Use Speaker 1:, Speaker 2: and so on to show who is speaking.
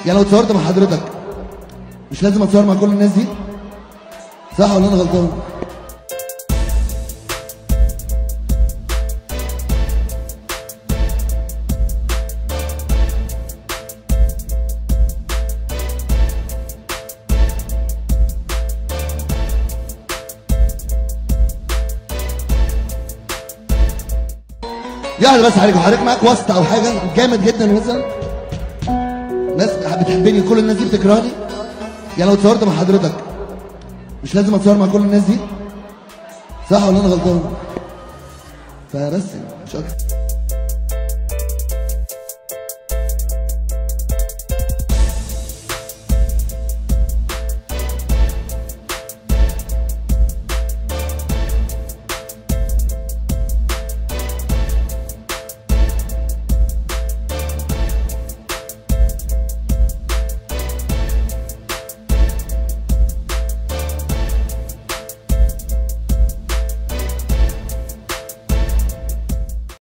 Speaker 1: يعني لو اتصورت مع حضرتك مش لازم اتصور مع كل الناس دي صح ولا انا غلطان يعني بس عليك حضرتك معاك واسطة او حاجة جامد جدا مثلا ناس بتحبني كل الناس دي بتكرهني يعني لو اتصورت مع حضرتك مش لازم اتصور مع كل الناس دي صح ولا انا غلطان فبس يعني مش اكتر